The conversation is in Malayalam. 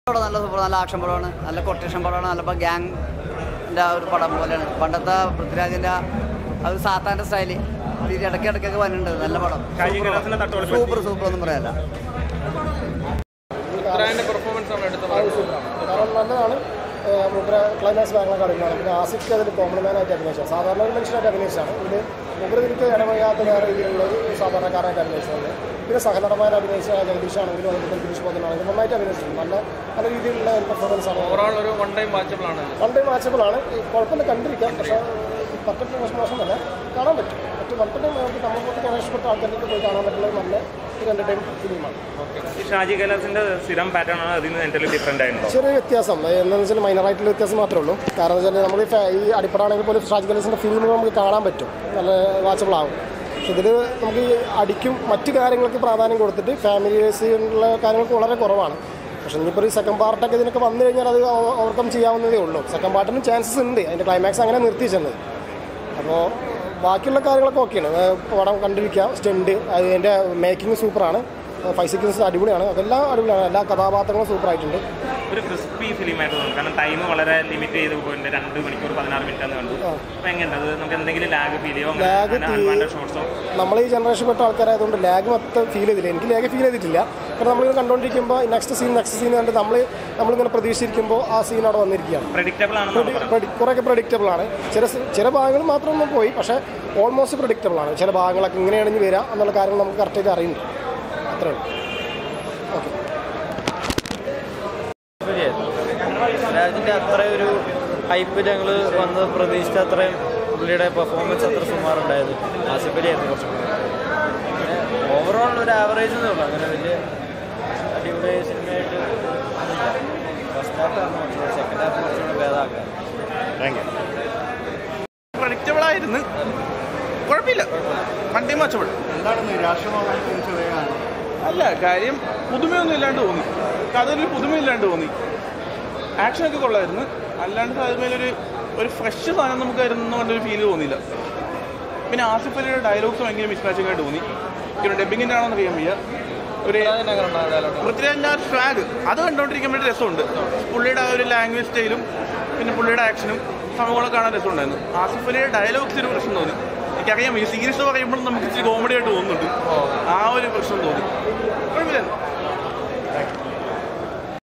പടം നല്ല സൂപ്പർ നല്ല ആക്ഷൻ പടമാണ് നല്ല കൊട്ടേഷൻ പടമാണ് നല്ല ഗ്യാങ്ങിൻ്റെ ഒരു പടം പോലെയാണ് പണ്ടത്തെ പൃഥ്വിരാജിൻ്റെ ആ ഒരു സാത്താൻ്റെ സ്റ്റൈല് ഇടയ്ക്ക് ഇടയ്ക്കൊക്കെ വരുന്നുണ്ട് നല്ല പടം ഷാജി കൈലാസിനെ തട്ടുപൊളിപ്പെടുത്തി. സൂപ്പർ സൂപ്പർ ഒന്നും പറയാല്ല പെർഫോമൻസ് ആണ് എടുത്തത് കാരണം നല്ലതാണ് മുഗ്ര ക്ലൈമാക്സ് ബാങ്കിലൊക്കെ അഭിനയിക്കുന്നത് പിന്നെ ആസിഫ് അതിൽ കോംപ്ലിമാനായിട്ട് അഭിനയിച്ചത് സാധാരണ ഒരു മനുഷ്യനായിട്ട് അഭിനയിച്ചാണ് ഇതിൽ മുഗ്രതിരിക്ക് ഇടവഴിയാത്ത വേറെ രീതിയിലുള്ള ഒരു സാധാരണക്കാരായിട്ട് അഭിനയിച്ചത് പിന്നെ സഹനടന്മാരെ അഭിനയിച്ച ജഗദീഷ് ആണെങ്കിലും അതുപോലെ ഗിരീഷ് ബോധനാണെങ്കിലും നന്നായിട്ട് അഭിനയിച്ചിട്ടുണ്ട് നല്ല നല്ല രീതിയിലുള്ള പെർഫോമൻസ് ആണ് ഓവറോൾ ഒരു വൺ ടൈം വാച്ചബിൾ ആണ് വൺ ടൈം വാച്ചബിളാണ് കുഴപ്പമില്ല കണ്ടിരിക്കാം പക്ഷേ പത്തൊക്കെ മോശമല്ല കാണാൻ പറ്റും മറ്റു വൺ ടൈം നമുക്ക് നമ്മൾ പോലത്തെ ഇഷ്ടപ്പെട്ട ആൾക്കാർക്ക് പോയി കാണാൻ പറ്റുന്ന നല്ല ഒരു എൻ്റർടൈൻ ഫിലിമാണ് ഈ ഷാജി കൈലാസിന്റെ സ്ഥിരം പാറ്റേൺ ആണ് അതിൽ നിന്ന് എന്തെങ്കിലും ഡിഫറെന്റ് ആയിട്ടുണ്ടോ ചെറിയ വ്യത്യാസം എന്താണെന്ന് വെച്ചാൽ മൈനറായിട്ടുള്ള വ്യത്യാസം മാത്രമേ ഉള്ളൂ കാരണം എന്ന് വെച്ചാൽ നമ്മൾ ഈ ഫാ- ഈ അടിപ്പടാണെങ്കിൽ പോലും ഷാജി കലീസിൻ്റെ ഫിലിമുകൾ നമുക്ക് കാണാൻ പറ്റും നല്ല വാച്ചബിൾ ആവും പക്ഷെ ഇതിൽ നമുക്ക് ഈ അടിക്കും മറ്റു കാര്യങ്ങൾക്ക് പ്രാധാന്യം കൊടുത്തിട്ട് ഫാമിലീസിനുള്ള കാര്യങ്ങൾക്ക് വളരെ കുറവാണ് പക്ഷെ ഇനിയിപ്പോൾ ഈ സെക്കൻഡ് പാർട്ടൊക്കെ ഇതിനൊക്കെ വന്നു കഴിഞ്ഞാൽ അത് ഓവർകം ചെയ്യാവുന്നതേ ഉള്ളൂ സെക്കൻഡ് പാർട്ടിനും ചാൻസസ് ഉണ്ട് അതിൻ്റെ ക്ലൈമാക്സ് അങ്ങനെ നിർത്തിച്ചെന്നത് അപ്പോൾ ബാക്കിയുള്ള കാര്യങ്ങളൊക്കെ ഓക്കെയാണ് അത് പടം കണ്ടിരിക്കുക സ്റ്റണ്ട് അതിൻ്റെ മേക്കിംഗ് സൂപ്പറാണ് ഫൈവ് സീക്വൻസ് അടിപൊളിയാണ് അതെല്ലാം അടിപൊളിയാണ് എല്ലാ കഥാപാത്രങ്ങളും സൂപ്പറായിട്ടുണ്ട് ഒരു ക്രിസ്പി ഫിലിമായിട്ട് തോന്നുന്നു കാരണം ടൈം വളരെ ലിമിറ്റ് ചെയ്ത് പോയിട്ടുണ്ട് രണ്ട് മണിക്കൂർ പതിനാറ് മിനിറ്റ് എന്ന് കണ്ടു അപ്പൊ എങ്ങനെയുണ്ട് അത് നമുക്ക് എന്തെങ്കിലും ലാഗ് ഫീൽ ചെയ്യോ Lag തീ- ഷോർട്സോ നമ്മൾ ഈ ജനറേഷൻ പെട്ട ആൾക്കാരായതുകൊണ്ട് ലാഗ് മൊത്തം ഫീൽ ചെയ്തില്ല എനിക്ക് ലാഗ് ഫീൽ ചെയ്തിട്ടില്ല കാരണം നമ്മളിങ്ങനെ കണ്ടുകൊണ്ടിരിക്കുമ്പോൾ നെക്സ്റ്റ് സീൻ നെക്സ്റ്റ് സീൻ കണ്ട് നമ്മൾ നമ്മളിങ്ങനെ പ്രതീക്ഷിച്ചിരിക്കുമ്പോൾ ആ സീൻ അവിടെ വന്നിരിക്കുകയാണ് പ്രഡിക്റ്റബിൾ ആണെന്ന് പറയാം പ്രഡി- കുറേയൊക്കെ പ്രഡിക്റ്റബിൾ ആണ് ചില സ് ചില ഭാഗങ്ങൾ മാത്രം ഒന്നും പോയി പക്ഷേ ഓൾമോസ്റ്റ് പ്രഡിക്റ്റബിൾ ആണ് ചില ഭാഗങ്ങളൊക്കെ ഇങ്ങനെയാണ് ഇനി വരിക എന്നുള്ള കാര്യങ്ങൾ നമുക്ക് കറക്റ്റായിട്ട് അറിയുന്നു അത്രേ ഉള്ളൂ ഓക്കെ രാജിൻ്റെ അത്ര ഒരു ഹൈപ്പ് ഞങ്ങൾ വന്ന് പ്രതീക്ഷിച്ച അത്രയും പുള്ളിയുടെ പെർഫോമൻസ് അത്ര സുമാറുണ്ടായത് ആസിഫലിയായിരുന്നു കുറച്ച് ഓവറോൾ ഒരു ആവറേജ് എന്നേ ഉള്ളൂ അങ്ങനെ വലിയ അടിപൊളി സിനിമയായിട്ട് ഫസ്റ്റ് ഹാഫാണ് കുറച്ചുകൂടെ സെക്കൻഡ് ഹാഫ് കുറച്ചുകൂടെ ഭേദമാക്കാം പ്രഡിക്റ്റബിൾ ആയിരുന്നു കുഴപ്പമില്ല വണ്ടി മച്ചബിൾ എന്താണ് നിരാശമാകാൻ തോന്നിച്ചത് അല്ല കാര്യം പുതുമയൊന്നും ഇല്ലാണ്ട് തോന്നി കഥയിൽ പുതുമയില്ലാണ്ട് തോന്നി ആക്ഷനൊക്കെ കൊള്ളായിരുന്നു അല്ലാണ്ട് അതിന്മേലൊരു ഒരു ഫ്രഷ് സാധനം നമുക്ക് ആയിരുന്നു കൊണ്ടൊരു ഫീൽ തോന്നിയില്ല പിന്നെ ആസിഫ് അലിയുടെ ഡയലോഗ്സ് ഭയങ്കര മിസ്മാച്ചിങ് ആയിട്ട് തോന്നി പിന്നെ ഡബിങ്ങിൻ്റെ ആണോ അറിയാൻ വയ്യ ഒരു പൃഥ്വിരാജിൻ്റെ ആ സ്വാഗ് അത് കണ്ടുകൊണ്ടിരിക്കാൻ വേണ്ടി രസമുണ്ട് പുള്ളിയുടെ ആ ഒരു ലാംഗ്വേജ് സ്റ്റൈലും പിന്നെ പുള്ളിയുടെ ആക്ഷനും സംഭവങ്ങളൊക്കെ കാണാൻ രസമുണ്ടായിരുന്നു ആസിഫ് അലിയുടെ ഡയലോഗ്സ് ഒരു പ്രശ്നം തോന്നി എനിക്കറിയാം ഈ സീരീസ് പറയുമ്പോൾ നമുക്ക് ഇച്ചിരി കോമഡി ആയിട്ട് തോന്നുന്നുണ്ട് ആ ഒരു പ്രശ്നം തോന്നി കുഴപ്പമില്ല